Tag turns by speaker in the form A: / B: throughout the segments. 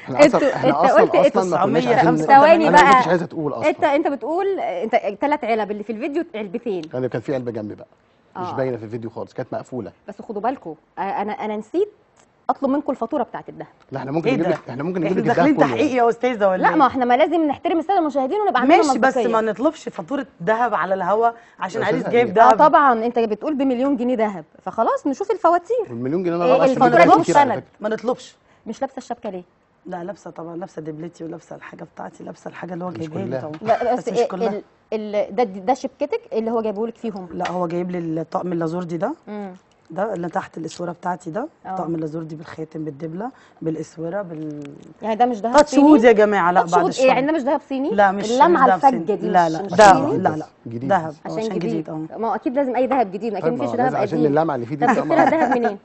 A: احنا اصلا
B: انتوا-
A: احنا
B: انت
A: اصلا
B: قلت
A: اصلا ما كناش
C: 900
A: عايزين
B: ثواني
A: انا ما
B: بقى.
A: كنتش عايزه تقول اصلا
B: انت انت بتقول انت ثلاث علب اللي في الفيديو علبتين
A: يعني كان في علبه جنبي بقى مش
B: آه.
A: باينه في الفيديو خالص كانت مقفوله
B: بس خدوا بالكم انا انا نسيت اطلب منكم الفاتوره بتاعت الدهب
A: لا احنا ممكن
C: ايه
A: نجيب
C: ده؟
A: لك احنا ممكن نجيب
C: احنا
A: لك الدهب
C: داخلين
A: كله
C: تحقيق يا استاذه ولا
B: لا
C: إيه؟
B: ما احنا ما لازم نحترم الساده المشاهدين ونبقى عندنا
C: ماشي بس
B: مصداقية.
C: ما نطلبش فاتوره ذهب على الهوا عشان
A: بس
C: عريس
A: أنا-
C: جايب
A: اه
C: دهب
B: اه طبعا انت بتقول بمليون جنيه ذهب فخلاص نشوف الفواتير
A: والمليون جنيه
B: إيه
A: انا عشان
B: الفاتورة
A: بيجيب
B: دي
A: كتير على
B: مستند.
A: فكره
C: ما نطلبش
B: مش لابسه الشبكه ليه
C: لا لابسه طبعا لابسه دبلتي ولابسه الحاجه بتاعتي لابسه الحاجه اللي هو
A: مش
C: جايبها لي
A: كلها.
C: طبعا
B: لا بس,
C: بس مش
B: إيه
C: كلها
B: ال... ال... ده ده شبكتك اللي هو جايبه لك فيهم
C: لا هو جايب لي الطقم اللازوردي ده
B: امم
C: ده اللي تحت الاسوره بتاعتي ده
B: اه.
C: طقم اللازوردي بالخاتم بالدبله بالاسوره بال
B: يعني ده مش ذهب
C: تاتش
B: صيني
C: وود يا جماعه لا
B: تاتش
C: بعد
B: وود
C: الشر
B: ايه يعني ده مش ذهب صيني
C: لا مش
B: اللمعه
C: مش دهب صيني.
B: الفجه دي
C: لا
B: مش
C: لا
B: مش
C: ده
B: صيني؟
C: لا لا
A: جديد
C: دهب
A: بس.
C: اه
B: عشان,
C: عشان
B: جديد,
C: جديد اه
B: ما هو اكيد لازم اي ذهب جديد اكيد
A: طيب،
B: مفيش
A: ما هو
B: ذهب
A: لازم عشان
B: قديم
A: اللمعه اللي فيه دي
B: انت
A: تبقى
B: بتشتري
A: معاك.
B: الذهب منين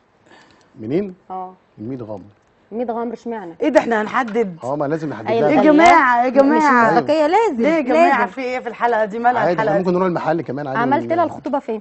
A: منين؟
B: اه
A: من 100 غرام
B: 100 غرام اشمعنى
C: ايه ده احنا هنحدد
A: اه ما لازم نحدد
B: أيوة.
C: يا
A: لها
B: لا.
C: جماعه يا
B: مش
C: جماعه
B: منطقيه لازم
C: ليه يا جماعه
B: لازم.
C: في ايه في الحلقه دي مالها
A: عادي احنا
C: الحلقه
A: ممكن
C: دي
A: نروح المحل كمان عادي
B: عملت
A: ون-
B: لها الخطوبه فين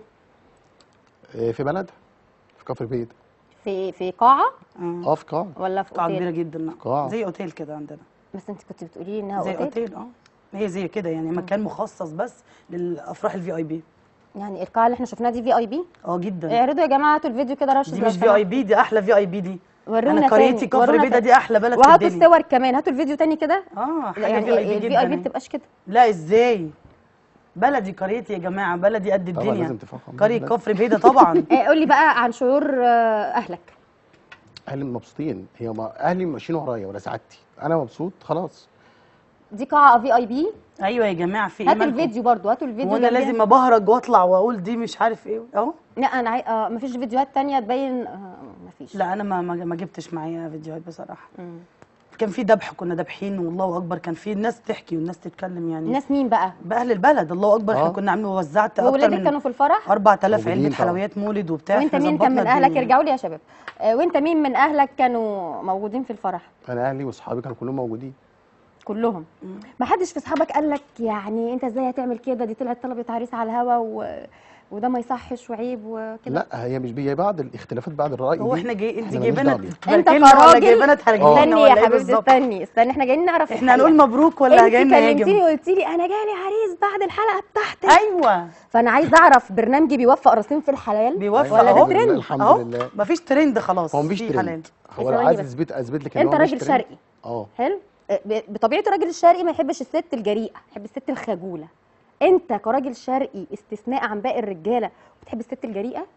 A: آه، في بلد في كفر بيت
B: في في قاعه
C: اه
A: اه في قاعه
B: ولا في
C: قاعه كبيره
B: اوتيل
C: جدا
A: قاعة.
C: زي اوتيل كده عندنا
B: بس انت كنت بتقولي لي انها
C: زي
B: اوتيل
C: اوتيل اه هي زي كده يعني مكان مخصص بس للافراح الفي اي بي
B: يعني القاعه اللي احنا شفناها دي في اي بي
C: اه جدا
B: اعرضوا يا جماعه هاتوا الفيديو كده رشد
C: دي
B: لو
C: مش في اي
B: سمحت.
C: بي دي احلى في اي بي دي
B: ورونا
C: انا قريتي
B: تاني،
C: كفر
B: ورونا
C: بيضه
B: تاني.
C: دي احلى بلد في
B: وهاتوا
C: الدنيا
B: الصور كمان هاتوا الفيديو تاني كده
C: اه
B: لا
C: حاجه
B: يعني
C: في اي بي
B: الفي
C: جدا
B: اي بي
C: يعني.
B: بتبقاش كده
C: لا ازاي بلدي قريتي يا جماعه بلدي قد
A: طبعا
C: الدنيا
A: لازم تفخم
C: قريه
A: بلد.
C: كفر بيضه طبعا
B: آه، قول لي بقى عن شعور آه، اهلك
A: اهلي مبسوطين هي ما اهلي ماشيين ورايا ولا سعادتي انا مبسوط خلاص
B: دي قاعه في اي بي
C: ايوه يا جماعه في ايه
B: هاتوا
C: مالكم؟
B: الفيديو برضو هاتوا الفيديو
C: وانا
B: جنبيها.
C: لازم ابهرج واطلع واقول دي مش عارف ايه اهو
B: لا انا عاي... آه مفيش فيديوهات تانية تبين آه مفيش
C: لا انا ما ما ما جبتش معايا فيديوهات بصراحه
B: مم.
C: كان في ذبح كنا ذابحين والله اكبر كان في ناس تحكي والناس تتكلم يعني
B: الناس مين بقى
C: باهل البلد الله اكبر احنا
A: آه.
C: كنا عاملين وزعت اكتر
B: وولادك
C: من
B: كانوا في الفرح
C: 4000
A: موجودين
C: علبه
A: طبعا.
C: حلويات مولد وبتاع
B: وانت
C: إحنا
B: مين كان من
C: ظبطنا
B: اهلك
C: الدنيا.
B: ارجعوا لي يا شباب آه وانت مين من اهلك كانوا موجودين في الفرح
A: انا اهلي واصحابي كانوا كلهم موجودين
B: كلهم ما حدش في اصحابك قال لك يعني انت ازاي هتعمل كده دي طلعت طلبت عريس على الهوا و... وده ما يصحش وعيب وكده
A: لا هي مش هي بعض الاختلافات بعد الراي
C: هو
A: دي
C: احنا جاي انت
A: إحنا
C: جايبانا
A: مالناش دعوة بيها.
B: انت
C: تباركلنا ولا
B: كراجل
C: جايبانا تهرجلنا
B: استني
C: ولا
B: يا
C: إيه
B: حبيبتي
C: بالظبط؟
B: استني استني احنا جايين نعرف
C: احنا
B: الحقيقة.
C: هنقول مبروك ولا
B: انت
C: جايين نهاجم
B: كلمتيني وقلتي لي انا جالي عريس بعد الحلقه بتاعتك
C: ايوه
B: فانا عايزه اعرف برنامجي بيوفق راسين في الحلال
C: بيوفق
B: ولا ده
C: اهو
B: ترند
A: الحمد
C: اهو
A: لله
C: مفيش ترند خلاص
A: هو مفيش
C: في
A: ترند
C: حلال
A: هو
B: ثواني
A: لو عايز
B: بس.
A: اثبت اثبت لك ان
B: انت
A: هو مش
B: راجل
A: ترند.
B: شرقي
A: اه
B: حلو اه، ب- بطبيعه الراجل الشرقي ما يحبش الست الجريئه يحب الست الخجوله انت كراجل شرقي استثناء عن باقي الرجاله بتحب الست الجريئه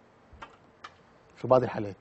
A: في بعض الحالات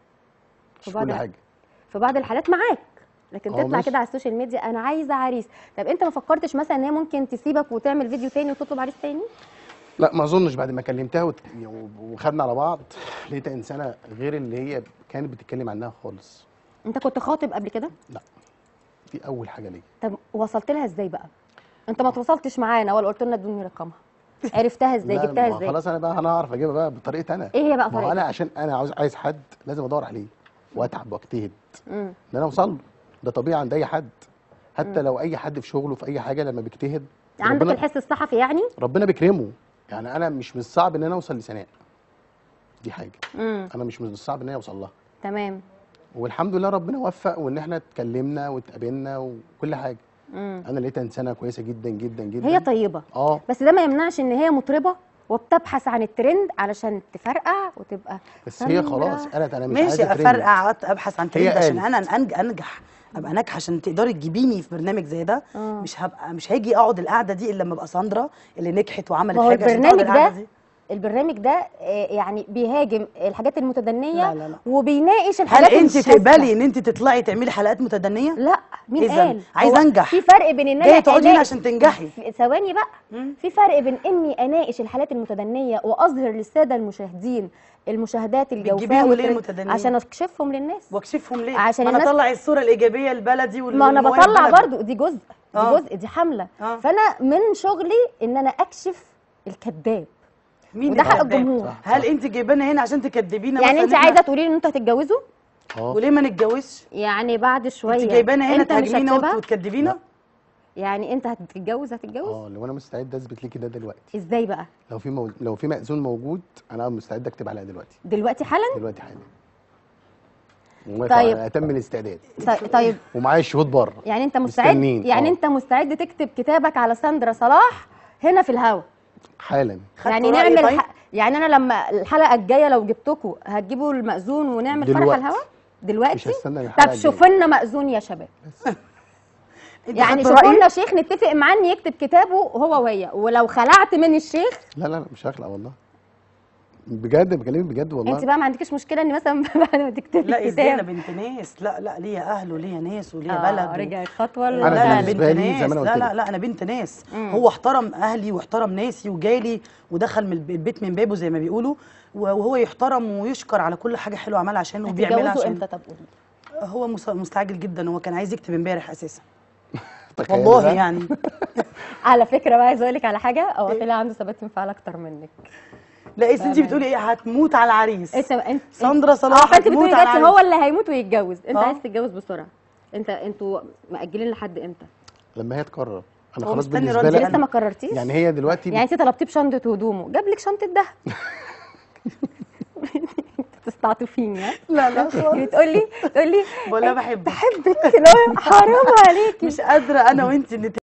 B: في
A: مش
B: بعض
A: كل
B: الح-
A: حاجه
B: في بعض الحالات معاك لكن
A: اه
B: تطلع
A: ماشي.
B: كده على السوشيال ميديا انا عايزه عريس طب انت ما فكرتش مثلا ان هي ممكن تسيبك وتعمل فيديو تاني وتطلب عريس تاني
A: لا ما اظنش بعد ما كلمتها وت... وخدنا على بعض لقيتها انسانه غير اللي هي كانت بتتكلم عنها خالص
B: انت كنت خاطب قبل كده
A: لا دي اول حاجه ليا
B: طب وصلت لها ازاي بقى انت ما تواصلتش معانا ولا قلت لنا ادوني رقمها عرفتها ازاي
A: لا،
B: جبتها
A: ما
B: ازاي
A: خلاص انا بقى انا هعرف اجيبها بقى بطريقتي انا
B: ايه هي بقى
A: ما هو انا
B: طريقتك
A: عشان انا عاوز عايز حد لازم ادور عليه واتعب واجتهد
B: مم.
A: ان انا اوصل له ده طبيعي عند اي حد حتى لو اي حد في شغله في اي حاجه لما بيجتهد
B: عندك
A: ربنا
B: الحس الصحفي يعني
A: ربنا بيكرمه يعني انا مش من الصعب ان انا اوصل لسناء دي حاجه
B: امم
A: انا مش من الصعب ان انا اوصل لها
B: تمام
A: والحمد لله ربنا وفق وان احنا اتكلمنا واتقابلنا وكل حاجه
B: امم
A: انا لقيتها انسانه كويسه جدا جدا جدا
B: هي طيبه
A: اه
B: بس ده ما يمنعش ان هي مطربه وبتبحث عن الترند علشان تفرقع وتبقى
A: بس هي
B: سمرة.
A: خلاص قالت انا مش
C: ماشي
A: عايزه ترند.
C: افرقع أت- ابحث عن ترند
A: هي
C: عشان
A: قالت.
C: انا أنج- انجح ابقى ناجحه عشان تقدري تجيبيني في برنامج زي ده
B: آه.
C: مش هبقى مش هاجي اقعد القعده دي الا لما ابقى ساندرا اللي نجحت وعملت
B: ما هو
C: حاجه عشان
B: البرنامج
C: تقعد القعدة
B: ده
C: دي.
B: البرنامج ده آه، يعني بيهاجم الحاجات المتدنيه
C: لا، لا، لا.
B: وبيناقش
C: هل
B: الحاجات
C: انت
B: الشاذة.
C: تقبلي ان انت تطلعي تعملي حلقات متدنيه
B: لا مين
C: إذن
B: قال
C: عايزة
B: هو
C: أنجح.
B: في فرق بين ان انا
C: جايه تقعدي هنا
B: أناقش-
C: عشان تنجحي
B: في- ثواني بقى
C: مم.
B: في فرق بين اني اناقش الحالات المتدنيه واظهر للساده المشاهدين المشاهدات الجوفاء
C: بتجيبيهم ليه
B: والترند
C: المتدنيين؟
B: عشان اكشفهم للناس
C: واكشفهم ليه
B: عشان
C: ما انا
B: الناس-
C: اطلع الصوره الايجابيه البلدي وال-
B: ما انا
C: والمواهب
B: بطلع
C: بلدي.
B: برضو دي جزء دي
C: آه.
B: جزء دي حمله
C: آه.
B: فانا من شغلي ان انا اكشف الكذاب
C: مين
B: وده حق
C: الكذاب؟
B: الجمهور.
A: صح.
C: هل انت جايبانا هنا عشان تكذبينا
B: يعني
C: مثلاً
B: انت
C: إحنا-
B: عايزه تقولي لي ان انتوا هتتجوزوا
A: اه
C: وليه ما نتجوزش
B: يعني بعد شويه
C: انت جايبانا هنا
B: انت مش
C: تهاجمينا وت-
B: هتسيبها
C: وتكذبينا
B: يعني انت هتتجوز هتتجوز
A: اه لو انا مستعد اثبت ليكي ده دلوقتي
B: ازاي بقى
A: لو في مو... لو في مأذون موجود انا مستعد اكتب عليها دلوقتي
B: دلوقتي حالا
A: دلوقتي حالا موافق
B: طيب.
A: على اتم الاستعداد
B: طي- طيب
A: ومعايا الشهود بره
B: يعني انت مستعد
A: مستنين،
B: يعني
A: آه.
B: انت مستعد تكتب كتابك على ساندرا صلاح هنا في الهوا
A: حالا
C: خدتوا
B: يعني
C: رأيي
B: نعمل
C: طيب؟
B: ح... يعني انا لما الحلقه الجايه لو جبتكم هتجيبوا المأذون ونعمل فرح
A: دلوقتي.
B: الهوا دلوقتي
A: مش هستنى الحلقة
B: طب
A: الجاية.
B: شوفوا لنا مأذون يا شباب
C: انت
B: يعني
C: خدتوا
B: شوفوا
C: رأيي؟
B: لنا شيخ نتفق معاه ان يكتب كتابه هو وهي ولو خلعت من الشيخ
A: لا لا لا مش هخلع والله بجد بكلمك بجد والله
B: انت بقى ما عندكيش مشكله ان مثلا بعد ما تكتبي
C: لا ازاي انا
B: الكتاب
C: بنت ناس لا لا ليا اهل وليا ناس وليا بلد
B: اه
C: و-
B: رجعت خطوه
C: لا
A: أنا
C: لا انا
A: بالنسبة
C: بنت
A: لي زي
C: ناس
A: ما أنا
C: لا
A: قلت
C: لا
A: لك.
C: لا انا بنت ناس
B: مم.
C: هو احترم اهلي واحترم ناسي وجالي ودخل من الب- البيت من بابه زي ما بيقولوا وهو يحترم ويشكر على كل حاجه حلوه عملها عشانه وبيعملها
B: هتتجوزوا
C: عشان
B: امتى طب قولي
C: هو مس- مستعجل جدا هو كان عايز يكتب امبارح اساسا
A: تخيل
C: والله
A: بقى.
C: يعني
B: على فكره بقى عايزه اقول لك على حاجه هو طلع عنده ثبات انفعال اكتر منك
C: لا إيه انت بتقولي ايه هتموت على العريس
B: انت انت
C: ساندرا صلاح
B: اه فانت
C: هتموت
B: بتقولي
C: على
B: دلوقتي
C: العريس.
B: هو اللي هيموت ويتجوز انت
C: آه.
B: عايز تتجوز بسرعه انت انتوا مأجلين لحد امتى
A: لما هي تقرر انا
C: هو
A: خلاص
C: مستني
A: بالنسبه
C: رد
A: لي
B: لسه
C: أنا.
B: ما قررتيش
A: يعني هي دلوقتي
B: يعني انت طلبتيه بشنطه هدومه جاب لك شنطه دهب تستعطفيني ها
C: لا لا خالص
B: بتقول لي تقول لي
C: بقول لها بحبك
B: بحبك لا حرام عليكي
C: مش قادره انا وانت